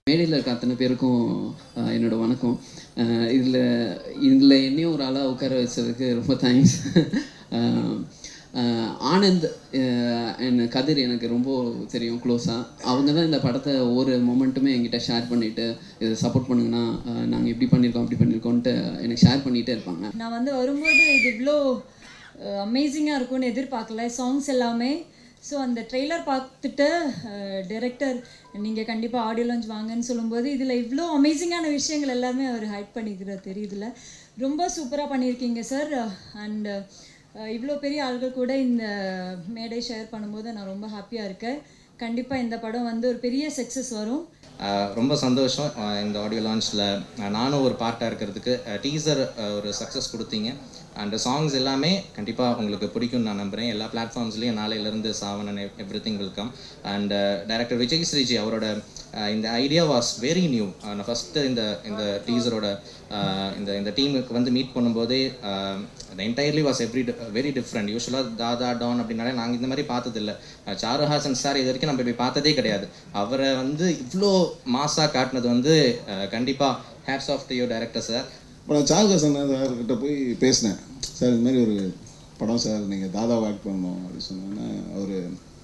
மேடையில் இருக்க அத்தனை பேருக்கும் ஆஹ், என்னோட வணக்கம் இதில் இதில் என்னையும் ஒரு ஆளாக உட்கார வச்சதுக்கு ரொம்ப தேங்க்ஸ் ஆனந்த் அண்ட் கதிர் எனக்கு ரொம்ப தெரியும் க்ளோஸாக அவங்க தான் இந்த படத்தை ஒவ்வொரு மொமெண்ட்டுமே என்கிட்ட ஷேர் பண்ணிவிட்டு இதை சப்போர்ட் பண்ணுங்கன்னா நாங்கள் இப்படி பண்ணியிருக்கோம் அப்படி பண்ணியிருக்கோன்ட்டு எனக்கு ஷேர் பண்ணிகிட்டே இருப்பாங்க நான் வந்து வரும்போது இது இவ்வளோ அமேசிங்காக இருக்கும்னு எதிர்பார்க்கல சாங்ஸ் எல்லாமே ஸோ அந்த ட்ரெய்லர் பார்த்துட்டு டைரக்டர் நீங்கள் கண்டிப்பாக ஆடியோ லான்ச் வாங்கன்னு சொல்லும்போது இதில் இவ்வளோ அமேசிங்கான விஷயங்கள் எல்லாமே அவர் ஹைட் பண்ணிக்கிற தெரியுதுல ரொம்ப சூப்பராக பண்ணியிருக்கீங்க சார் அண்ட் இவ்வளோ பெரிய ஆள்கள் கூட இந்த மேடை ஷேர் பண்ணும்போது நான் ரொம்ப ஹாப்பியாக இருக்கேன் கண்டிப்பாக இந்த படம் வந்து ஒரு பெரிய சக்ஸஸ் வரும் ஆஹ் ரொம்ப சந்தோஷம் ஆஹ் இந்த ஆடியோ லான்ச்சில் நானும் ஒரு பார்ட்டாக இருக்கிறதுக்கு டீசர் ஒரு சக்ஸஸ் கொடுத்தீங்க அண்ட் சாங்ஸ் எல்லாமே கண்டிப்பாக உங்களுக்கு பிடிக்கும்னு நான் நம்புகிறேன் எல்லா பிளாட்ஃபார்ம்ஸ்லேயும் நாளையிலேருந்து Saavn and everything welcome and director Vijay Sriji அவரோட ஆஹ் இந்த ஐடியா வாஸ் வெரி நியூ நான் ஃபஸ்ட்டு இந்த இந்த டீசரோட இந்த இந்த டீமுக்கு வந்து மீட் பண்ணும்போதே entirely was every very different யூஸ்வலாக தாதா டான் அப்படின்னாலே நாங்கள் இந்த மாதிரி பார்த்ததில்ல அஹ் சாருஹாசன் சார் இது வரைக்கும் நம்ம இப்படி பார்த்ததே கிடையாது அவரை வந்து இவ்வளோ மாஸாக காட்டினது வந்து கண்டிப்பாக hats off to you director sir இப்போ நான் சாருகாசன் சார்கிட்ட போய் பேசினேன் சார் இந்த மாதிரி ஒரு படம் சார் நீங்கள் தாதாவை ஆக்ட் பண்ணணும் அப்படின்னு சொன்னோன்னே அவர்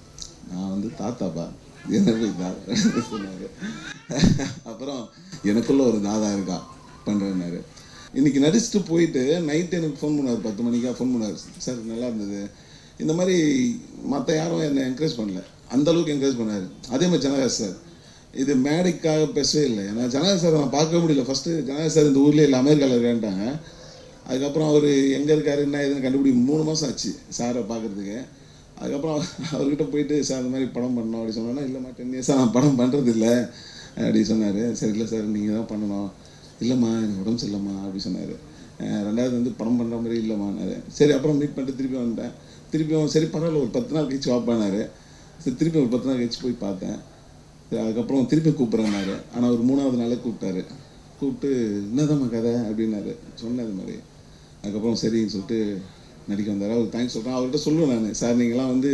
நான் வந்து தாத்தாப்பா என்ன போய் தாதா சொன்னார் அப்புறம் எனக்குள்ள ஒரு தாதா இருக்கா பண்ணுறேன்னாரு இன்னைக்கு நடிச்சுட்டு போயிட்டு நைட்டு எனக்கு ஃபோன் பண்ணார் பத்து மணிக்கா ஃபோன் பண்ணார் சார் நல்லா இருந்தது இந்த மாதிரி மற்ற யாரும் என்னை என்கரேஜ் பண்ணல அந்த அளவுக்கு என்கரேஜ் பண்ணார் அதே மாதிரி ஜனகாஸ் சார் இது மேடைக்காக பேசவே இல்லை ஏன்னா ஜனகாஸ் சார் நான் பார்க்கவே முடியல ஃபஸ்ட்டு ஜனகாஸ் சார் இந்த ஊர்லேயே இல்லை அமெரிக்காவில் இருக்கான்ட்டாங்க அதுக்கப்புறம் அவர் எங்கே இருக்காரு என்ன ஏதுன்னு கண்டுபிடிக்க மூணு மாதம் ஆச்சு சாரை பார்க்குறதுக்கு அதுக்கப்புறம் அவர்- அவர்கிட்ட போயிட்டு சார் இந்த மாதிரி படம் பண்ணோம் அப்படி சொன்னோன்னா இல்லைம்மா டென் இயர்ஸாக நான் படம் பண்ணுறது இல்லை அப்படி சொன்னார் சரி இல்லை சார் நீங்கள் தான் பண்ணணும் இல்லைம்மா எனக்கு உடம்பு சரியில்லைம்மா அப்படி சொன்னார் ரெண்டாவது வந்து படம் பண்ணுற மாதிரி இல்லைம்மான்னாரு சரி அப்புறம் மீட் பண்ணிட்டு திருப்பி வந்துட்டேன் திருப்பியும் சரி பரவாயில்ல ஒரு பத்து நாள் கழிச்சு வாப்பானாரு சரி திருப்பி ஒரு பத்து நாள் கழிச்சு போய் பார்த்தேன் சரி, அதுக்கப்புறம் திருப்பி கூப்பிட்றேன்னாரு ஆனால் ஒரு மூணாவது நாளே கூப்பிட்டாரு கூப்பிட்டு என்னதாம்மா கதை அப்படின்னாரு சொன்னேன் இது மாதிரி அதுக்கப்புறம் சரின்னு சொல்லிட்டு நடிக்க வந்தார் அவர் தேங்க்ஸ் சொல்கிறேன் அவர்கிட்ட சொல்லுவேன் நான் சார் நீங்களாம் வந்து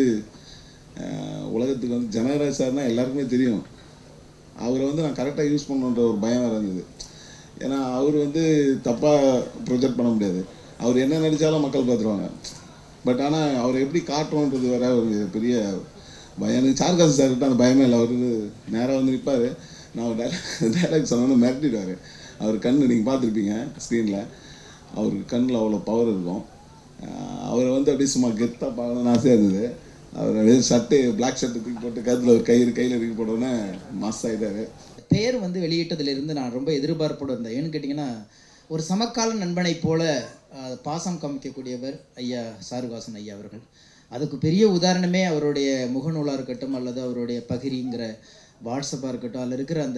அஹ், உலகத்துக்கு வந்து ஜனகராஜ் சார்னா எல்லாருக்குமே தெரியும் அவரை வந்து நான் கரெக்டாக யூஸ் பண்ணணுன்ற ஒரு பயம் வேறு இருந்தது ஏன்னா அவர் வந்து தப்பாக ப்ரொஜெக்ட் பண்ண முடியாது அவர் என்ன நடித்தாலும் மக்கள் பார்த்துருவாங்க பட் ஆனால் அவரை எப்படி காட்டுறோன்றது வேற ஒரு பெரிய பயம் எனக்கு சார்காசு சார்கிட்ட அந்த பயமே இல்லை அவர் நேராக வந்து நிற்பார் நான் டைலாக் சொன்னோன்னு மிரட்டிடுவார் அவர் கண்ணு நீங்கள் பார்த்துருப்பீங்க ஸ்க்ரீனில் அவருக்கு கண்ணில் அவ்வளோ பவர் இருக்கும் அஹ் அவரை வந்து அப்படியே சும்மா கெத்தாக பார்க்கணும்னு ஆசையாக இருந்தது அவர் அப்படியே சட்டை பிளாக் ஷர்ட்டு தூக்கி போட்டு கருத்தில் ஒரு கயிறு கையில் தூக்கி போட்டோன்னே மாஸ் ஆகிட்டாரு பெயர் வந்து வெளியிட்டதிலிருந்து நான் ரொம்ப எதிர்பார்ப்போடு இருந்தேன் ஏன்னு கேட்டிங்கன்னா ஒரு சமகால நண்பனைப் போல அஹ், பாசம் காமிக்கக்கூடியவர் ஐயா சாருகாசன் ஐயா அவர்கள் அதுக்கு பெரிய உதாரணமே அவருடைய முகநூலாக இருக்கட்டும் அல்லது அவருடைய பகிரிங்கிற வாட்ஸ்அப்பாக இருக்கட்டும் அதில் இருக்கிற அந்த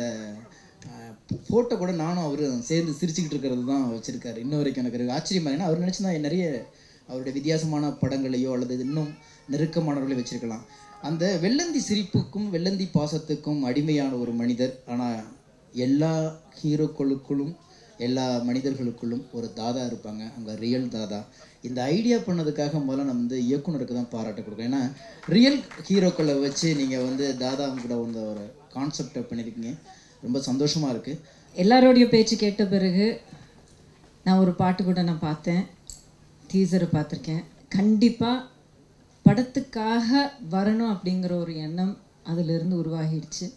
ஃபோட்டோ கூட நானும் அவரும் சேர்ந்து சிரிச்சுக்கிட்டு இருக்கிறது தான் வச்சுருக்காரு இன்ன வரைக்கும் எனக்கு இருக்கு ஆச்சரியமா ஏன்னா அவர் நினச்சினா நிறைய அவருடைய வித்தியாசமான படங்களையோ அல்லது இன்னும் நெருக்கமானவர்களையும் வச்சிருக்கலாம் அந்த வெள்ளந்தி சிரிப்புக்கும் வெள்ளந்தி பாசத்துக்கும் அடிமையான ஒரு மனிதர் ஆனால் எல்லா ஹீரோக்களுக்குள்ளும் எல்லா மனிதர்களுக்குள்ளும் ஒரு தாதா இருப்பாங்க அவங்க ரியல் தாதா இந்த ஐடியா பண்ணதுக்காக முதல்ல நம்ம வந்து இயக்குனருக்கு தான் பாராட்ட கொடுக்குறோம் ஏன்னா ரியல் ஹீரோக்களை வச்சு நீங்கள் வந்து தாதா கூட வந்து ஒரு கான்செப்டை பண்ணியிருக்கீங்க ரொம்ப சந்தோஷமாக இருக்குது எல்லாரோடைய பேச்சு கேட்ட பிறகு நான் ஒரு பாட்டு கூட நான் பார்த்தேன் டீசரை பார்த்துருக்கேன் கண்டிப்பாக படத்துக்காக வரணும் அப்படிங்கிற ஒரு எண்ணம் அதிலிருந்து உருவாகிடுச்சு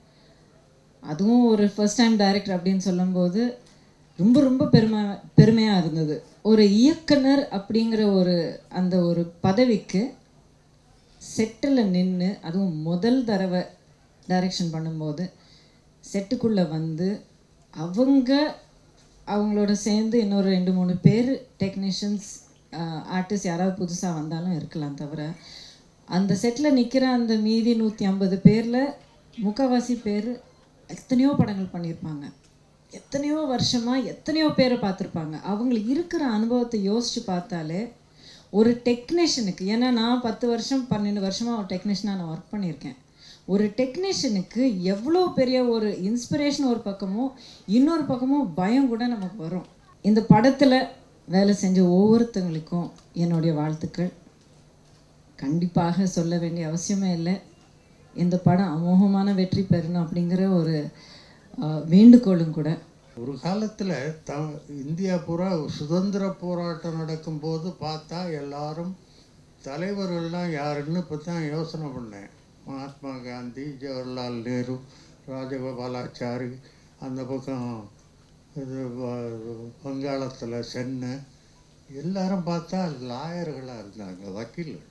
அதுவும் ஒரு ஃபர்ஸ்ட் டைம் டைரக்டர் அப்படின்னு சொல்லும்போது ரொம்ப ரொம்ப பெருமை பெருமையாக இருந்தது ஒரு இயக்குனர் அப்படிங்கிற ஒரு அந்த ஒரு பதவிக்கு செட்டில் நின்று அதுவும் முதல் தடவை டைரக்ஷன் பண்ணும்போது செட்டுக்குள்ளே வந்து அவங்க அவங்களோட சேர்ந்து இன்னொரு ரெண்டு மூணு பேர் டெக்னீஷியன்ஸ் ஆர்டிஸ்ட் யாராவது புதுசாக வந்தாலும் இருக்கலாம் தவிர அந்த செட்டில் நிற்கிற அந்த மீதி நூற்றி ஐம்பது பேரில் முக்கால்வாசி பேர் எத்தனையோ படங்கள் பண்ணியிருப்பாங்க எத்தனையோ வருஷமாக எத்தனையோ பேரை பார்த்துருப்பாங்க அவங்களுக்கு இருக்கிற அனுபவத்தை யோசித்து பார்த்தாலே ஒரு டெக்னீஷியனுக்கு ஏன்னா நான் பத்து வருஷம் பன்னெண்டு வருஷமாக ஒரு டெக்னீஷியனாக நான் ஒர்க் பண்ணியிருக்கேன் ஒரு டெக்னீஷியனுக்கு எவ்வளோ பெரிய ஒரு இன்ஸ்பிரேஷன் ஒரு பக்கமும் இன்னொரு பக்கமும் பயம் கூட நமக்கு வரும் இந்த படத்தில் வேலை செஞ்ச ஒவ்வொருத்தங்களுக்கும் என்னுடைய வாழ்த்துக்கள் கண்டிப்பாக சொல்ல வேண்டிய அவசியமே இல்லை இந்த படம் அமோகமான வெற்றி பெறணும் அப்படிங்கிற ஒரு ஆஹ் வேண்டுகோளும் கூட ஒரு காலத்தில் த இந்தியா பூரா சுதந்திர போராட்டம் நடக்கும்போது பார்த்தா எல்லாரும் தலைவர்கள்லாம் யாருன்னு இப்போ தான் யோசனை பண்ணேன் மகாத்மா காந்தி ஜவஹர்லால் நேரு ராஜகோபாலாச்சாரி அந்த பக்கம் இது வ- வங்காளத்தில் சென்னை எல்லாரும் பார்த்தா லாயர்களாக இருந்தாங்க வக்கீல்கள்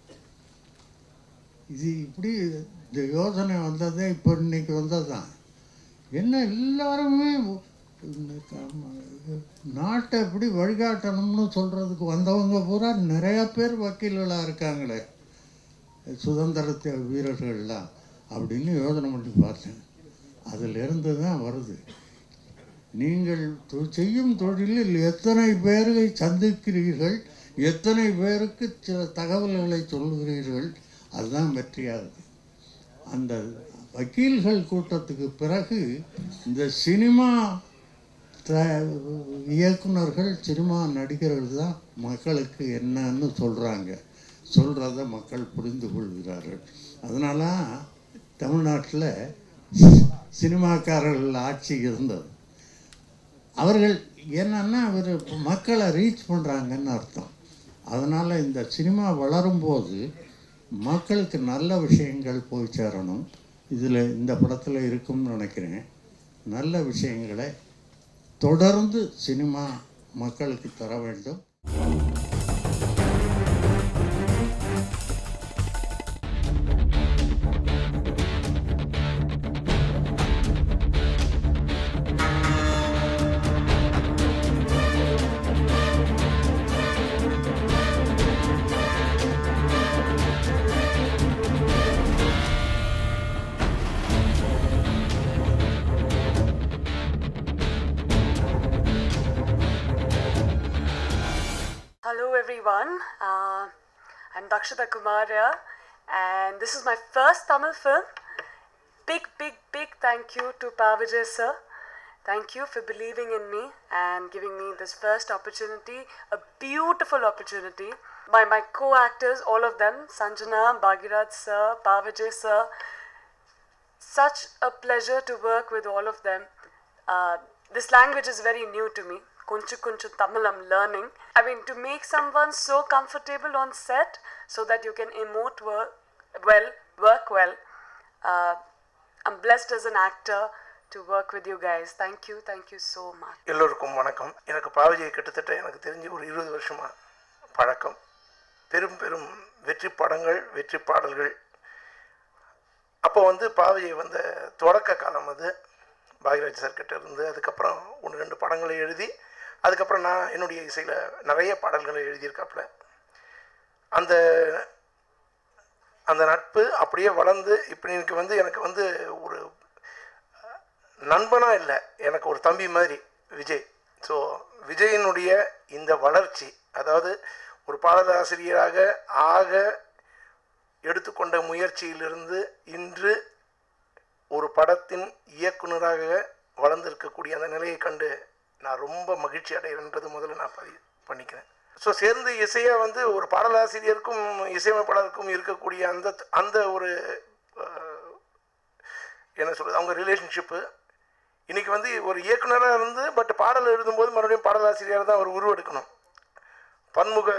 இது இப்படி இந்த யோசனை வந்ததே இப்போ இன்னைக்கு வந்தது தான் என்ன எல்லாருமே இந்த க- நாட்டை எப்படி வழிகாட்டணும்னு சொல்கிறதுக்கு வந்தவங்க பூரா நிறையா பேர் வக்கீல்களாக இருக்காங்களே சுதந்திரத்தை வீரர்கள்லாம் அப்படின்னு யோசனை பண்ணி பார்த்தேன் அதிலிருந்து தான் வருது நீங்கள் தொ- செய்யும் தொழிலில் எத்தனை பேரை சந்திக்கிறீர்கள் எத்தனை பேருக்கு சில தகவல்களை சொல்கிறீர்கள் அதுதான் வெற்றியாகுது அந்த வக்கீல்கள் கூட்டத்துக்கு பிறகு இந்த சினிமா த இயக்குனர்கள் சினிமா நடிகர்கள் தான் மக்களுக்கு என்னன்னு சொல்கிறாங்க சொல்கிறத மக்கள் புரிந்து கொள்கிறார்கள் அதனால தமிழ்நாட்டில் சினிமாக்காரர்கள் ஆட்சி இருந்தது அவர்கள் என்னன்னா அவர் மக்களை ரீச் பண்ணுறாங்கன்னு அர்த்தம் அதனால் இந்த சினிமா வளரும்போது மக்களுக்கு நல்ல விஷயங்கள் போய் சேரணும் இதில் இந்த படத்தில் இருக்கும்னு நினைக்கிறேன் நல்ல விஷயங்களை தொடர்ந்து சினிமா மக்களுக்கு தர வேண்டும் Hello everyone, uh, I'm Dakshita Kumaria and this is my first Tamil film. Big, big, big thank you to Pavijay sir. Thank you for believing in me and giving me this first opportunity, a beautiful opportunity. My, my co-actors, all of them, Sanjana, Bhagirath sir, Pavijay sir, such a pleasure to work with all of them. Uh, this language is very new to me. Kunchu Kunchu Tamil I'm learning. I mean, to make someone so comfortable on set so that you can emote work well, work well. Uh, I'm blessed as an actor to work with you guys. Thank you, thank you so much. எல்லோருக்கும் வணக்கம் எனக்கு பாவஜியை கிட்டத்தட்ட எனக்கு தெரிஞ்சு ஒரு இருபது வருஷமாக பழக்கம் பெரும் பெரும் வெற்றி படங்கள் வெற்றி பாடல்கள் அப்போ வந்து பாவஜி வந்த தொடக்க காலம் அது பாக்யராஜ் சார் கிட்ட இருந்து அதுக்கப்புறம் ஒன்று ரெண்டு படங்களை எழுதி அதுக்கப்புறம் நான் என்னுடைய இசையில் நிறைய பாடல்களை எழுதியிருக்காப்புல அந்த அந்த நட்பு அப்படியே வளர்ந்து இப்போ இன்னைக்கு வந்து எனக்கு வந்து ஒரு நண்பனா இல்லை எனக்கு ஒரு தம்பி மாதிரி விஜய் ஸோ விஜயினுடைய இந்த வளர்ச்சி அதாவது ஒரு பாடலாசிரியராக ஆக எடுத்துக்கொண்ட முயற்சியிலிருந்து இன்று ஒரு படத்தின் இயக்குனராக வளர்ந்திருக்கக்கூடிய அந்த நிலையை கண்டு நான் ரொம்ப மகிழ்ச்சி அடைகிறேன்றது முதல்ல நான் பதிவு பண்ணிக்கிறேன் ஸோ சேர்ந்து இசையாக வந்து ஒரு பாடலாசிரியருக்கும் இசையமைப்பாளருக்கும் இருக்கக்கூடிய அந்த அந்த ஒரு அஹ், என்ன சொல்கிறது அவங்க ரிலேஷன்ஷிப்பு இன்னைக்கு வந்து ஒரு இயக்குனராக இருந்து பட் பாடல் எழுதும்போது மறுபடியும் பாடலாசிரியராக தான் அவர் உருவெடுக்கணும் பன்முக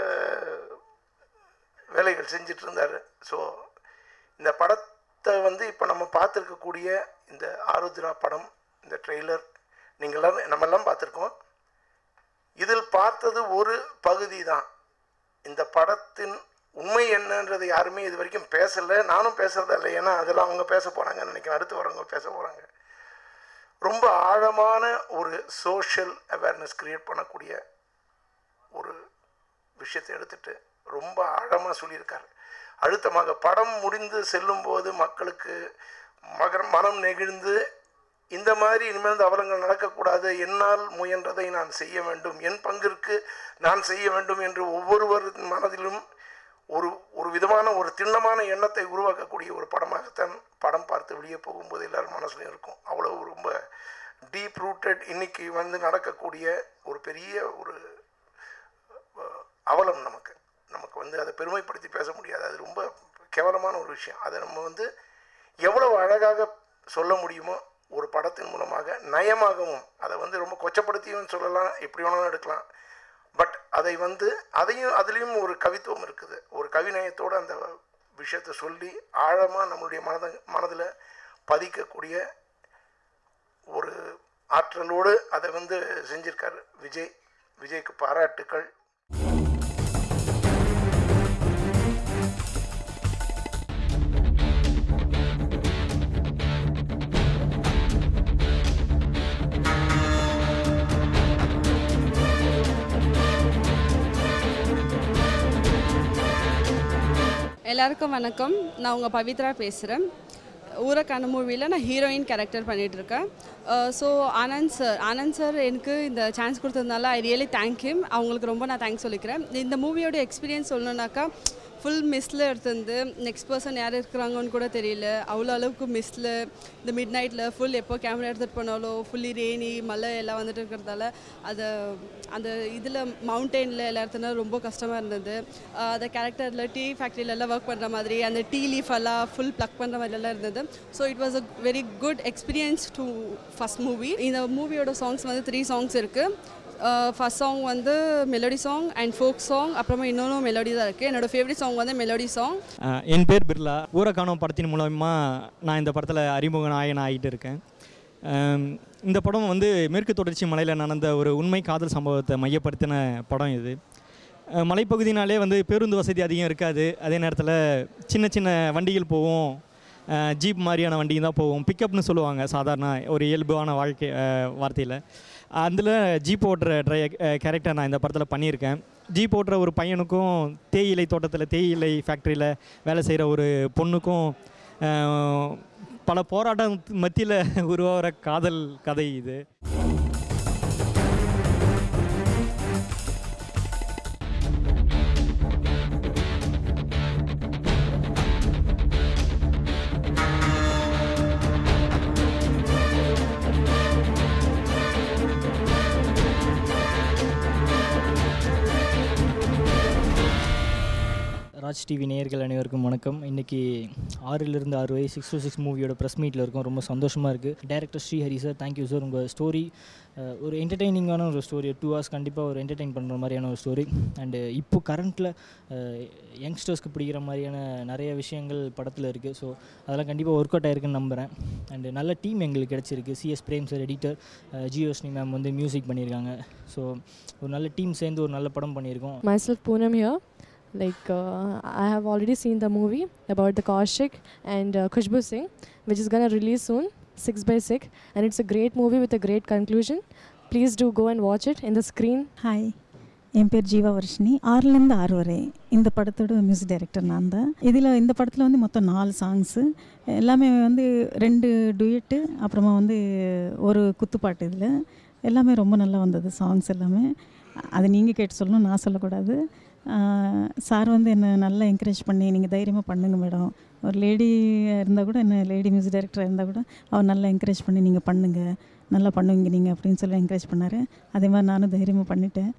வேலைகள் செஞ்சுட்டு இருந்தார் ஸோ இந்த படத்தை வந்து இப்போ நம்ம பார்த்துருக்கக்கூடிய இந்த ஆருத்ரா படம் இந்த ட்ரெய்லர் நீங்களாம் நம்மெல்லாம் பார்த்துருக்கோம் இதில் பார்த்தது ஒரு பகுதி தான் இந்த படத்தின் உண்மை என்னன்றது யாருமே இது வரைக்கும் பேசலை நானும் பேசுறதா இல்லை ஏன்னா அதெல்லாம் அவங்க பேச போகிறாங்கன்னு நினைக்கிறேன் அடுத்து வரவங்க பேச போகிறாங்க ரொம்ப ஆழமான ஒரு சோஷியல் அவேர்னஸ் கிரியேட் பண்ணக்கூடிய ஒரு விஷயத்தை எடுத்துட்டு ரொம்ப ஆழமாக சொல்லியிருக்காரு அழுத்தமாக படம் முடிந்து செல்லும்போது மக்களுக்கு மகர மனம் நெகிழ்ந்து இந்த மாதிரி இனிமேல் இந்த அவலங்கள் நடக்கக்கூடாது என்னால் முயன்றதை நான் செய்ய வேண்டும் என் பங்கிற்கு நான் செய்ய வேண்டும் என்று ஒவ்வொருவர் மனதிலும் ஒரு ஒரு விதமான ஒரு திண்ணமான எண்ணத்தை உருவாக்கக்கூடிய ஒரு படமாகத்தான் படம் பார்த்து வெளியே போகும்போது எல்லாரும் மனசுலையும் இருக்கும் அவ்வளோ ரொம்ப டீப் ரூட்டட் இன்னைக்கு வந்து நடக்கக்கூடிய ஒரு பெரிய ஒரு அஹ், அவலம் நமக்கு நமக்கு வந்து அதை பெருமைப்படுத்தி பேச முடியாது அது ரொம்ப கேவலமான ஒரு விஷயம் அதை நம்ம வந்து எவ்வளவு அழகாக சொல்ல முடியுமோ ஒரு படத்தின் மூலமாக நயமாகவும் அதை வந்து ரொம்ப கொச்சப்படுத்தியும் சொல்லலாம் எப்படி வேணாலும் எடுக்கலாம் பட் அதை வந்து அதையும் அதுலேயும் ஒரு கவித்துவம் இருக்குது ஒரு கவிநயத்தோடு அந்த விஷயத்தை சொல்லி ஆழமாக நம்மளுடைய மனத மனதில் பதிக்கக்கூடிய ஒரு ஆற்றலோடு அதை வந்து செஞ்சிருக்காரு விஜய் விஜய்க்கு பாராட்டுக்கள் எல்லாருக்கும் வணக்கம் நான் உங்கள் பவித்ரா பேசுகிறேன் ஊரக்கான மூவியில் நான் ஹீரோயின் கேரக்டர் பண்ணிகிட்ருக்கேன் so Anand sir Anand sir எனக்கு இந்த சான்ஸ் கொடுத்ததுனால ஐ ரியலி தேங்க் ஹிம் அவங்களுக்கு ரொம்ப நான் தேங்க்ஸ் சொல்லிக்கிறேன் இந்த மூவியோட எக்ஸ்பீரியன்ஸ் சொல்லணுன்னாக்கா ஃபுல் மிஸ்ல எடுத்திருந்து நெக்ஸ்ட் பர்சன் யார் இருக்கிறாங்கன்னு கூட தெரியல அவ்வளோ அளவுக்கு மிஸ்ல இந்த மிட் நைட்டில் ஃபுல் எப்போ கேமரா எடுத்துகிட்டு போனாலும் ஃபுல்லி ரெய்னி மழை எல்லாம் வந்துட்டு இருக்கிறதால அதை அந்த இதில் மவுண்டெயினில் எல்லா இடத்துல ரொம்ப கஷ்டமாக இருந்தது ஆஹ் அந்த கேரக்டரில் டீ ஃபேக்ட்ரியிலலாம் ஒர்க் பண்ணுற மாதிரி அந்த டீ லீஃப் எல்லாம் ஃபுல் ப்ளக் பண்ணுற மாதிரிலாம் இருந்தது so it was a very good experience to first movie இந்த மூவியோட சாங்ஸ் வந்து த்ரீ சாங்ஸ் இருக்குது ஃபஸ்ட் சாங் வந்து melody song and folk song அப்புறமா இன்னொன்று மெலோடி தான் இருக்குது என்னோட ஃபேவரட் சாங் வந்து மெலோடி சாங் அஹ் என் பேர் பிர்லா ஊரக்கானம் படத்தின் மூலமா நான் இந்த படத்தில் அறிமுக நாயகன் ஆகிட்டு இருக்கேன் அம், இந்த படம் வந்து மேற்கு தொடர்ச்சி மலையில் நடந்த ஒரு உண்மை காதல் சம்பவத்தை மையப்படுத்தின படம் இது அஹ், மலைப்பகுதினாலே வந்து பேருந்து வசதி அதிகம் இருக்காது அதே நேரத்தில் சின்ன சின்ன வண்டிகள் போகும் அஹ், ஜீப் மாதிரியான வண்டிங்க தான் போகும் பிக்கப்னு சொல்லுவாங்க சாதாரண ஒரு இயல்பான வாழ்க்கை வார்த்தையில் அதில் ஜீப் ஓட்டுற ட்ரை கேரக்டர் நான் இந்த படத்தில் பண்ணியிருக்கேன் ஜீப் ஓட்டுற ஒரு பையனுக்கும் தேயிலை தோட்டத்தில் தேயிலை ஃபேக்ட்ரியில் வேலை செய்கிற ஒரு பொண்ணுக்கும் அஹ், பல போராட்டம் மத்தியில் உருவாகிற காதல் கதை இது ராஜ் டிவி நேயர்கள் அனைவருக்கும் வணக்கம் இன்றைக்கி ஆறிலிருந்து ஆறு வரை சிக்ஸ் டு சிக்ஸ் மூவியோட ப்ரெஸ் மீட்டில் இருக்கும் ரொம்ப சந்தோஷமாக இருக்குது director Srihari sir thank you sir உங்கள் ஸ்டோரி ஒரு என்டர்டெய்னிங்கான ஒரு ஸ்டோரி டூ ஹவர்ஸ் கண்டிப்பாக ஒரு என்டர்டெயின் பண்ணுற மாதிரியான ஒரு ஸ்டோரி அண்டு இப்போ கரண்ட்டில் யங்ஸ்டர்ஸ்க்கு பிடிக்கிற மாதிரியான நிறைய விஷயங்கள் படத்தில் இருக்குது ஸோ அதெல்லாம் கண்டிப்பாக ஒர்க் அவுட் ஆயிருக்குன்னு நம்புகிறேன் அண்டு நல்ல டீம் எங்களுக்கு கிடச்சிருக்கு CS Prem sir editor Jiosni ma'am வந்து மியூசிக் பண்ணியிருக்காங்க ஸோ ஒரு நல்ல டீம் சேர்ந்து ஒரு நல்ல படம் பண்ணியிருக்கோம் Myself Poonam here. Like uh, I have already seen the movie about the Kaushik and uh, Khushbu Singh, which is gonna release soon, six by six, and it's a great movie with a great conclusion. Please do go and watch it in the screen. Hi என் பேர் ஜீவா வர்ஷினி ஆறுலேருந்து ஆறு வரை இந்த படத்தோட music director நான் தான் இதில் இந்த படத்தில் வந்து மொத்தம் நாலு சாங்ஸு எல்லாமே வந்து ரெண்டு டுயட்டு அப்புறமா வந்து ஒரு குத்துப்பாட்டு இதில் எல்லாமே ரொம்ப நல்லா வந்தது சாங்ஸ் எல்லாமே அதை நீங்கள் கேட்டு சொல்லணும் நான் சொல்லக்கூடாது சார் வந்து என்னை நல்லா என்கரேஜ் பண்ணி நீங்கள் தைரியமாக பண்ணுங்க மேடம் ஒரு லேடி இருந்தால் கூட என்ன லேடி மியூசிக் டைரக்டராக இருந்தால் கூட அவர் நல்லா என்கரேஜ் பண்ணி நீங்கள் பண்ணுங்கள் நல்லா பண்ணுவீங்க நீங்கள் அப்படின்னு சொல்லி என்கரேஜ் பண்ணார் அதே மாதிரி நானும் தைரியமாக பண்ணிட்டேன்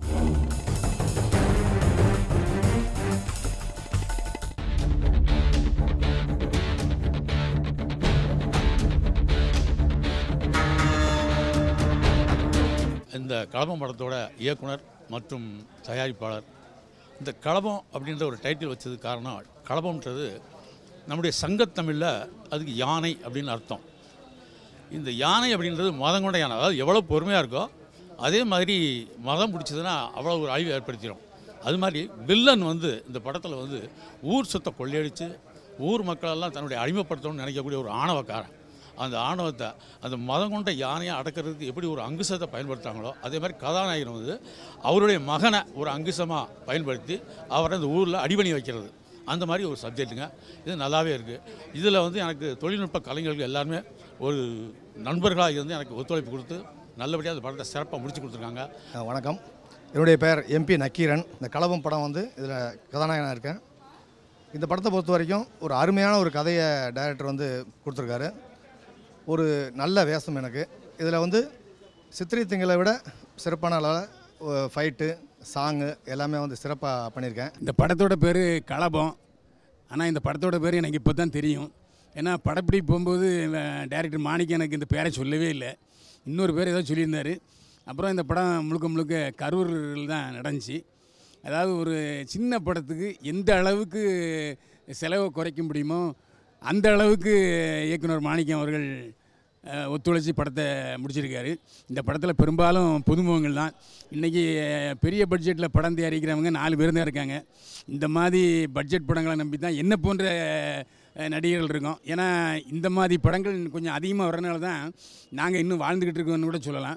இந்த களபம் படத்தோட இயக்குனர் மற்றும் தயாரிப்பாளர் இந்த களபம் அப்படின்ற ஒரு டைட்டில் வச்சது காரணம் களபம்ன்றது நம்முடைய சங்கத்தமிழில் அதுக்கு யானை அப்படின்னு அர்த்தம் இந்த யானை அப்படின்றது மதம் கொண்ட யானை அதாவது எவ்வளோ பொறுமையாக இருக்கோ அதே மாதிரி மதம் பிடிச்சதுன்னா அவ்வளோ ஒரு அழிவு ஏற்படுத்திடும் அது மாதிரி வில்லன் வந்து இந்த படத்தில் வந்து ஊர் சொத்தை கொள்ளையடித்து ஊர் மக்களெல்லாம் தன்னுடைய அடிமைப்படுத்தணும்னு நினைக்கக்கூடிய ஒரு ஆணவக்காரன் அந்த ஆணவத்தை அந்த மதம் கொண்ட யானையை அடக்கிறதுக்கு எப்படி ஒரு அங்குசத்தை பயன்படுத்துகிறாங்களோ அதே மாதிரி கதாநாயகன் வந்து அவருடைய மகனை ஒரு அங்குசமாக பயன்படுத்தி அவரை அந்த ஊரில் அடிபணி வைக்கிறது அந்த மாதிரி ஒரு சப்ஜெக்ட்டுங்க இது நல்லாவே இருக்குது இதில் வந்து எனக்கு தொழில்நுட்ப கலைஞர்கள் எல்லாருமே ஒரு நண்பர்களாக இருந்து எனக்கு ஒத்துழைப்பு கொடுத்து நல்லபடியாக அந்த படத்தை சிறப்பாக முடிச்சு கொடுத்துருக்காங்க அஹ் வணக்கம் என்னுடைய பெயர் எம்பி நக்கீரன் இந்த கலவம் படம் வந்து இதில் கதாநாயகனாக இருக்கேன் இந்த படத்தை பொறுத்த வரைக்கும் ஒரு அருமையான ஒரு கதையை டைரக்டர் வந்து கொடுத்துருக்காரு ஒரு நல்ல வேஷம் எனக்கு இதில் வந்து சித்திரை திங்களை விட சிறப்பான அளவில் ஃபைட்டு சாங்கு எல்லாமே வந்து சிறப்பாக பண்ணியிருக்கேன் இந்த படத்தோட பேர் களபம் ஆனால் இந்த படத்தோட பேர் எனக்கு இப்போ தான் தெரியும் ஏன்னா படப்பிடி போகும்போது டேரக்டர் மாணிக்கம் எனக்கு இந்த பேரை சொல்லவே இல்லை இன்னொரு பேர் ஏதோ சொல்லியிருந்தார் அப்புறம் இந்த படம் முழுக்க முழுக்க கரூரில் தான் நடந்துச்சு அதாவது ஒரு சின்ன படத்துக்கு எந்த அளவுக்கு செலவை குறைக்க முடியுமோ அந்த அளவுக்கு இயக்குனர் மாணிக்கம் அவர்கள் அஹ், ஒத்துழைச்சி படத்தை முடிச்சிருக்காரு இந்த படத்தில் பெரும்பாலும் புதுமுகங்கள் தான் இன்றைக்கி பெரிய பட்ஜெட்டில் படம் தயாரிக்கிறவங்க நாலு பேர் தான் இருக்காங்க இந்த மாதிரி பட்ஜெட் படங்களை நம்பி தான் என்ன போன்ற அஹ், நடிகர்கள் இருக்கோம் ஏன்னா இந்த மாதிரி படங்கள் கொஞ்சம் அதிகமாக வரனால தான் நாங்கள் இன்னும் வாழ்ந்துக்கிட்டு இருக்கோம்னு கூட சொல்லலாம்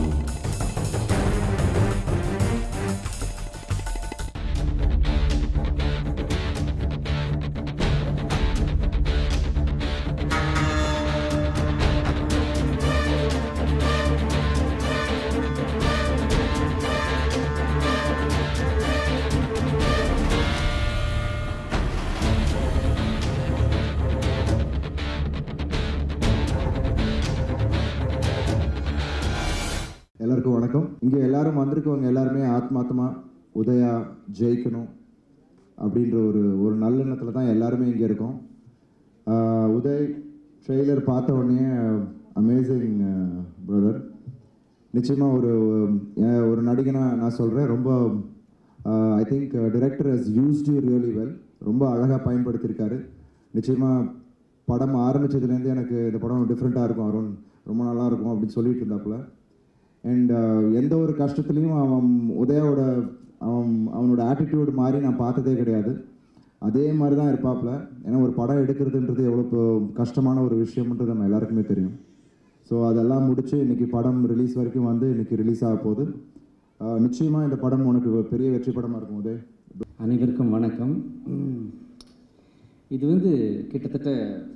எல்லாருக்கும் வணக்கம் இங்கே எல்லாரும் வந்திருக்கவங்க எல்லாருமே ஆத்மார்த்தமாக உதயா ஜெயிக்கணும் அப்படின்ற ஒரு ஒரு நல்லெண்ணத்தில் தான் எல்லாருமே இங்கே இருக்கோம் ஆஹ் உதய் ட்ரெய்லர் பார்த்த உடனே அமேசிங் பிரதர் நிச்சயமாக ஒரு அஹ் ஒரு நடிகனாக நான் சொல்கிறேன் ரொம்ப I think director has used you really well ரொம்ப அழகாக பயன்படுத்தியிருக்காரு நிச்சயமாக படம் ஆரம்பித்ததுலேருந்து எனக்கு இந்த படம் டிஃப்ரெண்ட்டாக இருக்கும் அருண் ரொம்ப நல்லா இருக்கும் அப்படின்னு சொல்லிட்டு இருந்தாப்புல அண்ட் எந்த ஒரு கஷ்டத்துலேயும் அவன் உதயாவோட அவன் அவனோட ஆட்டிடியூட் மாதிரி நான் பார்த்ததே கிடையாது அதே மாதிரி தான் இருப்பாப்புல ஏன்னா ஒரு படம் எடுக்கிறதுன்றது எவ்வளோ இப்போ கஷ்டமான ஒரு விஷயம்ன்றது நம்ம எல்லாருக்குமே தெரியும் ஸோ அதெல்லாம் முடிச்சு இன்னைக்கு படம் ரிலீஸ் வரைக்கும் வந்து இன்னைக்கு ரிலீஸ் ஆக போகுது ஆஹ் நிச்சயமா இந்த படம் உனக்கு ஒரு பெரிய வெற்றி படமாக இருக்கும் உதய் அனைவருக்கும் வணக்கம் உம், இது வந்து கிட்டத்தட்ட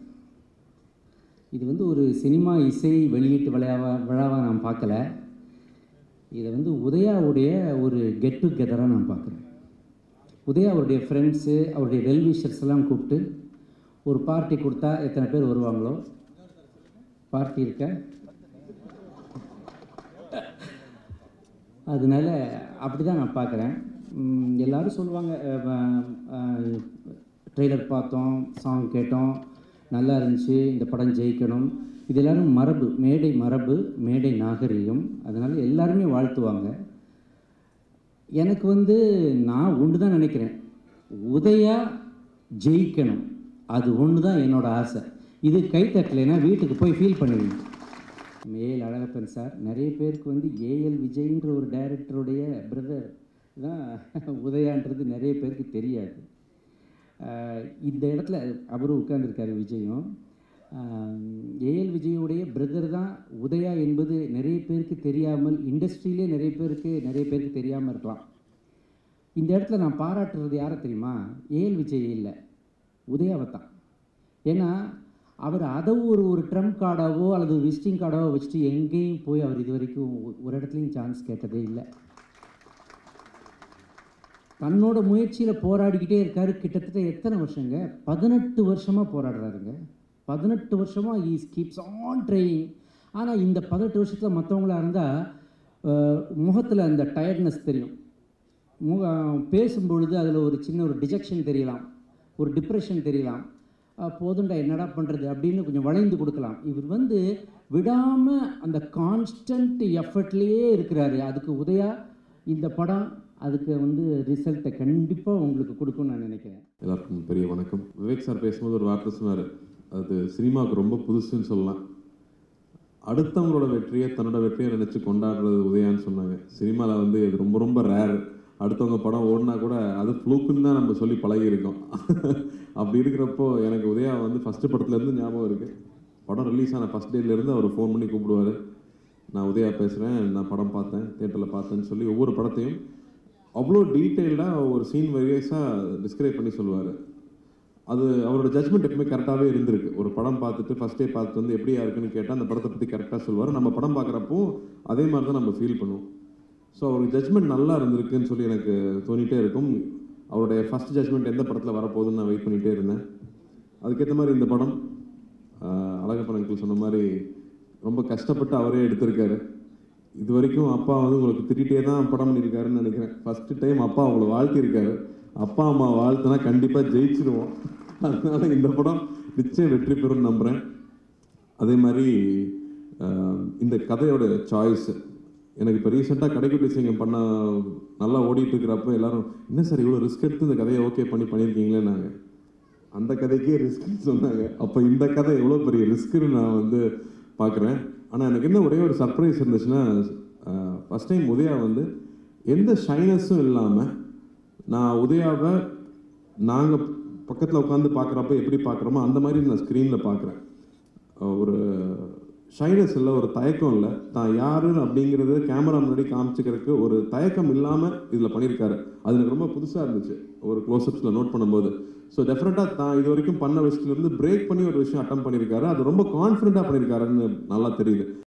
இது வந்து ஒரு சினிமா இசை வெளியீட்டு விழாவா விழாவாக நான் பார்க்கல இதை வந்து உதயாவுடைய ஒரு கெட் டுகெதராக நான் பார்க்குறேன் உதயா அவருடைய ஃப்ரெண்ட்ஸு அவருடைய வெல்விஷர்ஸ் எல்லாம் கூப்பிட்டு ஒரு பார்ட்டி கொடுத்தா எத்தனை பேர் வருவாங்களோ பார்ட்டி இருக்க அதனால அப்படி தான் நான் பார்க்குறேன் எல்லாரும் சொல்லுவாங்க ட்ரெய்லர் பார்த்தோம் சாங் கேட்டோம் நல்லா இருந்துச்சு இந்த படம் ஜெயிக்கணும் இது எல்லாரும் மரபு மேடை மரபு மேடை நாகரிகம் அதனால் எல்லாருமே வாழ்த்துவாங்க எனக்கு வந்து நான் ஒன்று தான் நினைக்கிறேன் உதயா ஜெயிக்கணும் அது ஒன்று தான் என்னோட ஆசை இது கைத்தட்டலைன்னா வீட்டுக்கு போய் ஃபீல் பண்ணுவீங்க மேல் அழகப்பன் சார் நிறைய பேருக்கு வந்து ஏஎல் விஜய்ன்ற ஒரு டைரக்டருடைய பிரதர் தான் உதயான்றது நிறைய பேருக்கு தெரியாது ஆஹ் இந்த இடத்துல அவரும் உட்கார்ந்திருக்காரு விஜயும் ஏஎல் விஜயுடைய பிரதர் தான் உதயா என்பது நிறைய பேருக்கு தெரியாமல் இண்டஸ்ட்ரியிலே நிறைய பேருக்கு நிறைய பேருக்கு தெரியாமல் இருக்கலாம் இந்த இடத்துல நான் பாராட்டுறது யாரை தெரியுமா ஏஎல் விஜய் இல்லை உதயாவை தான் ஏன்னா அவர் அதை ஒரு ஒரு ட்ரம் கார்டாவோ அல்லது விசிட்டிங் கார்டாவோ வச்சுட்டு எங்கேயும் போய் அவர் இது வரைக்கும் ஒ- ஒரு இடத்துலையும் சான்ஸ் கேட்டதே இல்லை தன்னோட முயற்சியில் போராடிக்கிட்டே இருக்காரு கிட்டத்தட்ட எத்தனை வருஷங்க பதினெட்டு வருஷமாக போராடுறாருங்க பதினெட்டு வருஷமாக ஈஸ் கீப்ஸ் ஆன் ட்ரையிங் ஆனால் இந்த பதினெட்டு வருஷத்தில் மற்றவங்களா இருந்தால் முகத்தில் அந்த டயர்ட்னஸ் தெரியும் முக பேசும்பொழுது அதில் ஒரு சின்ன ஒரு டிஜெக்ஷன் தெரியலாம் ஒரு டிப்ரெஷன் தெரியலாம் அஹ் போதுண்டா என்னடா பண்ணுறது அப்படின்னு கொஞ்சம் வளைந்து கொடுக்கலாம் இவர் வந்து விடாமல் அந்த கான்ஸ்டன்ட் எஃபர்ட்லேயே இருக்கிறாரு அதுக்கு உதயா இந்த படம் அதுக்கு வந்து ரிசல்ட்டை கண்டிப்பாக உங்களுக்கு கொடுக்கும்னு நான் நினைக்கிறேன் எல்லாருக்கும் பெரிய வணக்கம் விவேக் சார் பேசும்போது ஒரு வார்த்தை சொன்னார் அது சினிமாவுக்கு ரொம்ப புதுசுன்னு சொல்லலாம் அடுத்தவங்களோட வெற்றியை தன்னோட வெற்றியை நினச்சி கொண்டாடுறது உதயான்னு சொன்னாங்க சினிமாவில் வந்து இது ரொம்ப ரொம்ப ரேர் அடுத்தவங்க படம் ஓடினா கூட அது ஃப்ளூக்குன்னு தான் நம்ம சொல்லி பழகியிருக்கோம் அப்படி இருக்கிறப்போ எனக்கு உதயா வந்து ஃபஸ்ட்டு படத்துலேருந்து ஞாபகம் இருக்குது படம் ரிலீஸ் ஆன ஃபஸ்ட் டேலேருந்து அவர் ஃபோன் பண்ணி கூப்பிடுவார் நான் உதயா பேசுகிறேன் நான் படம் பார்த்தேன் தேட்டரில் பார்த்தேன்னு சொல்லி ஒவ்வொரு படத்தையும் அவ்வளோ டீட்டெயில்டாக ஒரு சீன் வைஸாக டிஸ்கிரைப் பண்ணி சொல்லுவார் அது அவரோட ஜட்மெண்ட் எப்பவுமே கரெக்டாகவே இருந்திருக்கு ஒரு படம் பார்த்துட்டு ஃபஸ்ட் டே பார்த்துட்டு வந்து எப்படியா இருக்குன்னு கேட்டால் அந்த படத்தை பற்றி கரெக்டாக சொல்லுவார் நம்ம படம் பார்க்குறப்போ அதே மாதிரி தான் நம்ம ஃபீல் பண்ணுவோம் ஸோ அவருக்கு ஜட்மெண்ட் நல்லா இருந்திருக்குன்னு சொல்லி எனக்கு தோணிட்டே இருக்கும் அவருடைய ஃபஸ்ட் ஜட்மெண்ட் எந்த படத்தில் வரப்போகுதுன்னு நான் வெயிட் பண்ணிகிட்டே இருந்தேன் அதுக்கேற்ற மாதிரி இந்த படம் ஆஹ், அழகப்பன் அங்கிள் சொன்ன மாதிரி ரொம்ப கஷ்டப்பட்டு அவரே எடுத்திருக்காரு இது வரைக்கும் அப்பா வந்து உங்களுக்கு திட்டிகிட்டே தான் படம் பண்ணியிருக்காருன்னு நினைக்கிறேன் ஃபஸ்ட்டு டைம் அப்பா அவங்கள வாழ்த்திருக்காரு அப்பா அம்மா வாழ்த்துனா கண்டிப்பாக ஜெயிச்சிடுவோம் அதனால இந்த படம் நிச்சயம் வெற்றி பெறும்னு நம்புகிறேன் அதே மாதிரி ஆஹ், இந்த கதையோட சாய்ஸ் எனக்கு இப்போ ரீசெண்டாக கடைக்குட்டி சிங்கம் பண்ண நல்லா ஓடிட்டு இருக்கிறப்ப எல்லாரும் என்ன சார் இவ்வளோ ரிஸ்க் எடுத்து இந்த கதையை ஓகே பண்ணி பண்ணியிருக்கீங்களேன்னாங்க அந்த கதைக்கே ரிஸ்க்னு சொன்னாங்க அப்போ இந்த கதை எவ்வளோ பெரிய ரிஸ்க்குன்னு நான் வந்து பார்க்குறேன் ஆனால் எனக்கு என்ன ஒரே ஒரு சர்ப்ரைஸ் இருந்துச்சுன்னா ஃபஸ்ட் டைம் உதயா வந்து எந்த ஷைனஸும் இல்லாமல் நான் உதயாவை நாங்கள் பக்கத்தில் உட்காந்து பார்க்குறப்ப எப்படி பார்க்குறோமோ அந்த மாதிரி நான் ஸ்க்ரீனில் பார்க்குறேன் ஒரு ஷைனஸ் இல்லை ஒரு தயக்கம் இல்லை தான் யாரு அப்படிங்கிறது கேமரா முன்னாடி காமிச்சிக்கிறதுக்கு ஒரு தயக்கம் இல்லாமல் இதில் பண்ணியிருக்காரு அது எனக்கு ரொம்ப புதுசாக இருந்துச்சு ஒரு க்ளோஸ்அப்ஸில் நோட் பண்ணும்போது ஸோ டெஃபினட்டாக தான் இது வரைக்கும் பண்ண விஷயத்துலேருந்து பிரேக் பண்ணி ஒரு விஷயம் அட்டம் பண்ணியிருக்காரு அது ரொம்ப கான்ஃபிடென்ட்டாக பண்ணியிருக்காருன்னு நல்லா தெரியுது